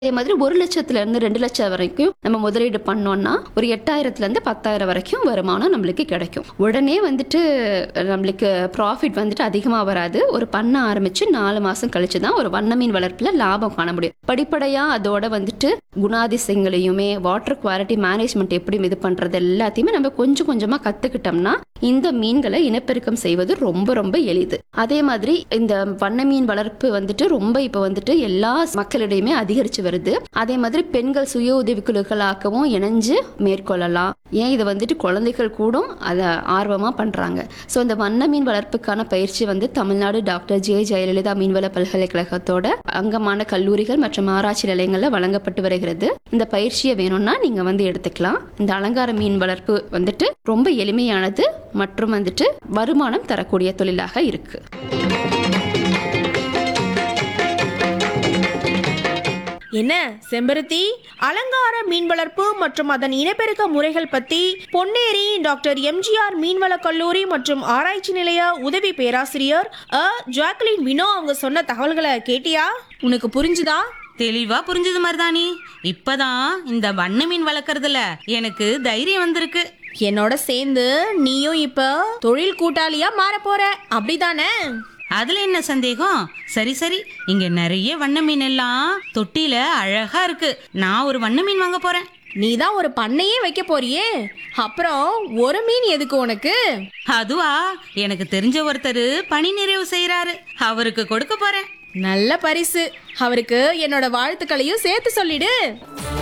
அதே மாதிரி ஒரு லட்சத்துல இருந்து ரெண்டு லட்சம் வரைக்கும் நம்ம முதலீடு பண்ணோம்னா ஒரு எட்டாயிரத்துல இருந்து பத்தாயிரம் வரைக்கும் வருமானம் நம்மளுக்கு கிடைக்கும் உடனே வந்துட்டு நம்மளுக்கு ப்ராஃபிட் வந்துட்டு அதிகமாக வராது ஒரு பண்ண ஆரம்பிச்சு நாலு மாசம் கழிச்சு தான் ஒரு வண்ண மீன் வளர்ப்புல லாபம் காண முடியும் படிப்படியா அதோட வந்துட்டு குணாதிசயங்களையுமே வாட்டர் குவாலிட்டி மேனேஜ்மெண்ட் எப்படி இது பண்றது எல்லாத்தையுமே நம்ம கொஞ்சம் கொஞ்சமா கத்துக்கிட்டோம்னா இந்த மீன்களை இனப்பெருக்கம் செய்வது ரொம்ப ரொம்ப எளிது அதே மாதிரி இந்த வண்ண மீன் வளர்ப்பு வந்துட்டு ரொம்ப இப்போ வந்துட்டு எல்லா மக்களிடையுமே அதிகரிச்சு வருது அதே மாதிரி பெண்கள் சுய உதவிக்குழுக்களாகவும் இணைஞ்சு மேற்கொள்ளலாம் ஏன் இது வந்துட்டு குழந்தைகள் கூடும் அதை ஆர்வமாக பண்ணுறாங்க ஸோ இந்த வண்ண மீன் வளர்ப்புக்கான பயிற்சி வந்து தமிழ்நாடு டாக்டர் ஜே ஜெயலலிதா மீன்வள பல்கலைக்கழகத்தோட அங்கமான கல்லூரிகள் மற்றும் ஆராய்ச்சி நிலையங்களில் வழங்கப்பட்டு வருகிறது இந்த பயிற்சியை வேணும்னா நீங்கள் வந்து எடுத்துக்கலாம் இந்த அலங்கார மீன் வளர்ப்பு வந்துட்டு ரொம்ப எளிமையானது மற்றும் வந்துட்டு வருமானம் தரக்கூடிய தொழிலாக இருக்கு என்ன செம்பருத்தி அலங்கார மீன் வளர்ப்பு மற்றும் அதன் இனப்பெருக்க முறைகள் பத்தி பொன்னேரி டாக்டர் எம்ஜிஆர் மீன்வள கல்லூரி மற்றும் ஆராய்ச்சி நிலைய உதவி பேராசிரியர் அ ஜாக்லின் வினோ அவங்க சொன்ன தகவல்களை கேட்டியா உனக்கு புரிஞ்சுதா தெளிவா புரிஞ்சது மருதாணி இப்பதான் இந்த வண்ண மீன் வளர்க்கறதுல எனக்கு தைரியம் வந்திருக்கு என்னோட சேர்ந்து நீயும் இப்ப தொழில் கூட்டாளியா மாற போற அப்படிதானே அதுல என்ன சந்தேகம் சரி சரி இங்க நிறைய வண்ண மீன் எல்லாம் தொட்டில அழகா இருக்கு நான் ஒரு வண்ண மீன் வாங்க போறேன் நீ தான் ஒரு பண்ணையே வைக்க போறியே அப்புறம் ஒரு மீன் எதுக்கு உனக்கு அதுவா எனக்கு தெரிஞ்ச ஒருத்தர் பணி நிறைவு செய்யறாரு அவருக்கு கொடுக்க போறேன் நல்ல பரிசு அவருக்கு என்னோட வாழ்த்துக்களையும் சேர்த்து சொல்லிடு